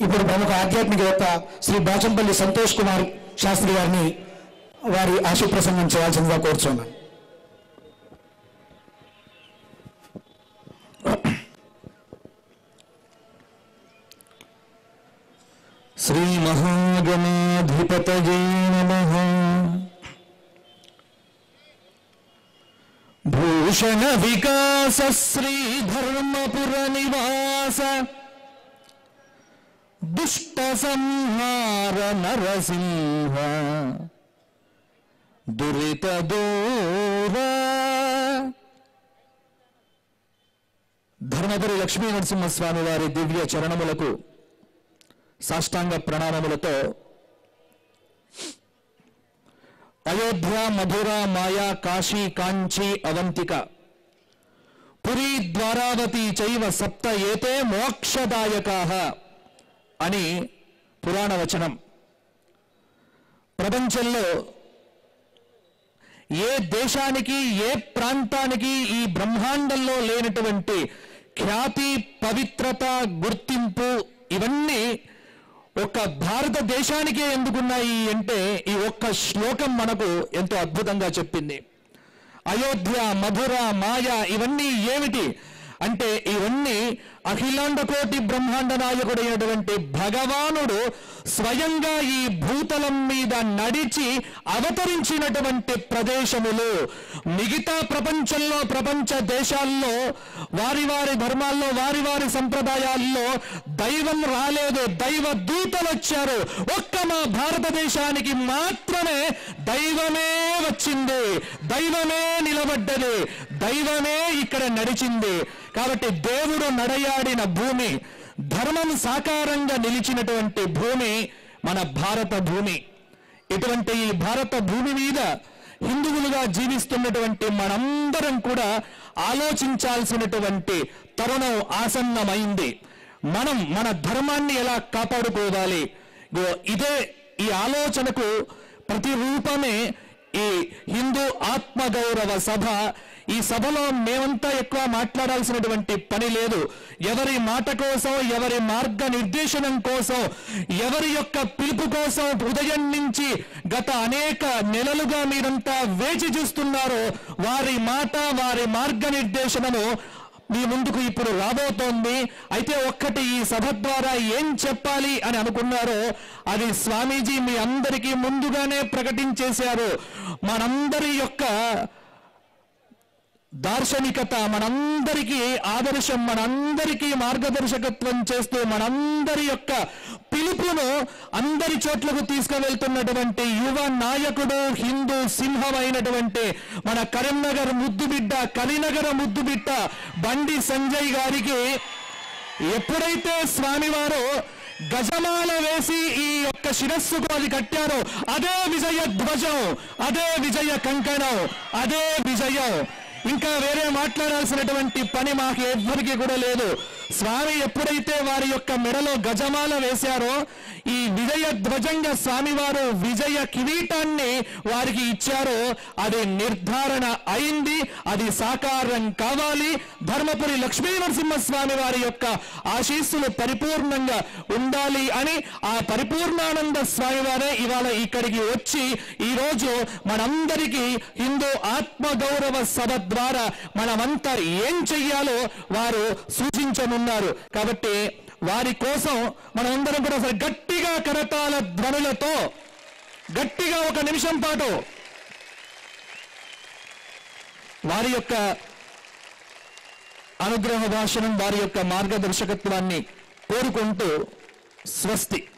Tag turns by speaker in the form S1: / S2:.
S1: ఇప్పుడు ప్రముఖ ఆధ్యాత్మికవేత్త శ్రీ బాచంపల్లి సంతోష్ కుమార్ శాస్త్రి గారిని వారి ఆశు ప్రసంగం చేయాల్సిందిగా కోరుచున్నాను
S2: श्रीमहागणाधिपतये नमः भूषणविकास श्रीधर्मपुरनिवास दुष्टसंहार नरसिंह दुरितदूर ధర్మపురి లక్ష్మీ నరసింహస్వామి వారి దివ్య చరణములకు సాష్టాంగ ప్రణామములతో అయోధ్య మధుర మాయా కాశీ కాంచీ అవంతిక పురీ ద్వారావతి చైవ సప్త ఏతే మోక్షదాయకా అని పురాణ వచనం ప్రపంచంలో ఏ దేశానికి ఏ ప్రాంతానికి ఈ బ్రహ్మాండంలో లేనటువంటి ఖ్యాతి పవిత్రత గుర్తింపు ఇవన్నీ ఒక భారతదేశానికే ఎందుకున్నాయి అంటే ఈ ఒక్క శ్లోకం మనకు ఎంతో అద్భుతంగా చెప్పింది అయోధ్య మధుర మాయ ఇవన్నీ ఏమిటి అంటే ఇవన్నీ అఖిలాండ కోటి బ్రహ్మాండ నాయకుడైనటువంటి భగవానుడు స్వయంగా ఈ భూతలం మీద నడిచి అవతరించినటువంటి ప్రదేశములు మిగతా ప్రపంచంలో ప్రపంచ దేశాల్లో వారి వారి ధర్మాల్లో వారి వారి సంప్రదాయాల్లో దైవం రాలేదు దైవ దూతలు వచ్చారు ఒక్క మా భారతదేశానికి మాత్రమే దైవమే వచ్చింది దైవమే నిలబడ్డది దైవమే ఇక్కడ నడిచింది కాబట్టి దేవుడు నడయాడిన భూమి ధర్మం సాకారంగా నిలిచినటువంటి భూమి మన భారత భూమి ఇటువంటి ఈ భారత భూమి మీద హిందువులుగా జీవిస్తున్నటువంటి మనందరం కూడా ఆలోచించాల్సినటువంటి తరుణం ఆసన్నమైంది మనం మన ధర్మాన్ని ఎలా కాపాడుకోవాలి ఇగో ఇదే ఈ ఆలోచనకు ప్రతిరూపమే ఈ హిందూ ఆత్మగౌరవ సభ ఈ సభలో మేమంతా ఎక్కువ మాట్లాడాల్సినటువంటి పని లేదు ఎవరి మాట కోసం ఎవరి మార్గ నిర్దేశనం కోసం ఎవరి యొక్క పిలుపు కోసం ఉదయం నుంచి గత అనేక నెలలుగా మీరంతా వేచి చూస్తున్నారో వారి మాట వారి మార్గ నిర్దేశనము మీ ముందుకు ఇప్పుడు రాబోతోంది అయితే ఒక్కటి ఈ సభ ద్వారా ఏం చెప్పాలి అని అనుకున్నారో అది స్వామీజీ మీ అందరికీ ముందుగానే ప్రకటించేశారు మనందరి యొక్క దార్శనికత మనందరికీ ఆదర్శం మనందరికీ మార్గదర్శకత్వం చేస్తూ మనందరి యొక్క పిలుపును అందరి చోట్లకు తీసుకువెళ్తున్నటువంటి యువ నాయకుడు హిందూ సింహమైనటువంటి మన కరీంనగర్ ముద్దుబిడ్డ కలినగర ముద్దుబిడ్డ బండి సంజయ్ గారికి ఎప్పుడైతే స్వామివారు గజమాల వేసి ఈ యొక్క శిరస్సుకు అది కట్టారో అదే విజయ ధ్వజం అదే విజయ కంకణం అదే విజయం ఇంకా వేరే మాట్లాడాల్సినటువంటి పని మాకు ఎవ్వరికి కూడా లేదు స్వామి ఎప్పుడైతే వారి యొక్క మెడలో గజమాల వేశారో ఈ విజయ ధ్వజంగా స్వామివారు విజయ కిరీటాన్ని వారికి ఇచ్చారో అది నిర్ధారణ అయింది అది సాకారం కావాలి ధర్మపురి లక్ష్మీ నరసింహస్వామి వారి యొక్క ఆశీస్సులు పరిపూర్ణంగా ఉండాలి అని ఆ పరిపూర్ణానంద స్వామి వారే ఇవాళ ఇక్కడికి వచ్చి ఈ రోజు మనందరికీ హిందూ ఆత్మగౌరవ సభ ద్వారా మనమంతా ఏం చెయ్యాలో వారు సూచించనున్నారు కాబట్టి వారి కోసం మనమందరం కూడా అసలు గట్టిగా కరతాల ధ్వనులతో గట్టిగా ఒక నిమిషం పాటు వారి యొక్క అనుగ్రహ భాషణం వారి యొక్క మార్గదర్శకత్వాన్ని కోరుకుంటూ స్వస్తి